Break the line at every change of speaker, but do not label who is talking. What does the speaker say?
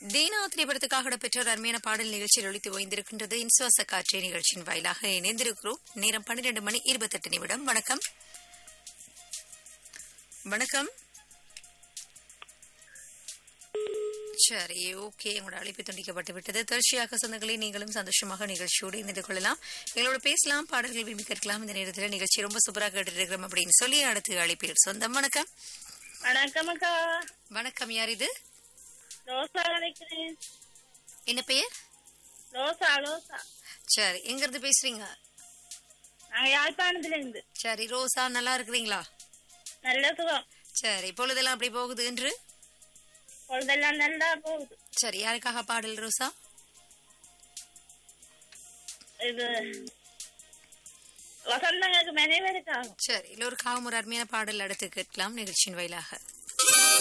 தீனா திரைப்படத்துக்காக இடம்பெற்ற ஒரு அருமையான பாடல் நிகழ்ச்சியில் ஒழித்து ஓய்ந்திருக்கின்றது இன்சுவாச காட்சி நிகழ்ச்சியின் வாயிலாக இணைந்திருக்கிறோம் நேரம் பன்னிரண்டு மணி இருபத்தெட்டு நிமிடம் வணக்கம் வணக்கம் சரி ஓகே உங்களோட அழைப்பு துண்டிக்கப்பட்டு விட்டது தொடர்ச்சியாக சொந்தங்களே நீங்களும் சந்தோஷமாக நிகழ்ச்சியோடு இணைந்து கொள்ளலாம் எங்களோட பேசலாம் பாடல்கள் விரும்பி கேட்கலாம் இந்த நேரத்தில் நிகழ்ச்சி ரொம்ப சூப்பராக கேட்டு இருக்கிறோம் அப்படின்னு சொல்லி அடுத்து அழைப்பில் சொந்தம் வணக்கம்
வணக்கம் அக்கா
வணக்கம் யார் இது
ரோசா நினைக்கிறேன்
என்ன பெயர்
ரோசா ரோசா
சரி எங்க இருந்து பேசுறீங்க
நாங்க யாழ்ப்பாணத்துல இருந்து
சரி ரோசா நல்லா இருக்கிறீங்களா
நல்ல சுகம்
சரி பொழுதெல்லாம் அப்படி போகுது என்று
பொழுதெல்லாம் நல்லா போகுது
சரி யாருக்காக பாடல் ரோசா
இது வசந்தங்களுக்கு மெனவே இருக்காங்க
சரி எல்லோருக்காகவும் ஒரு அருமையான பாடல் அடுத்து கேட்கலாம் நிகழ்ச்சியின் வாயிலாக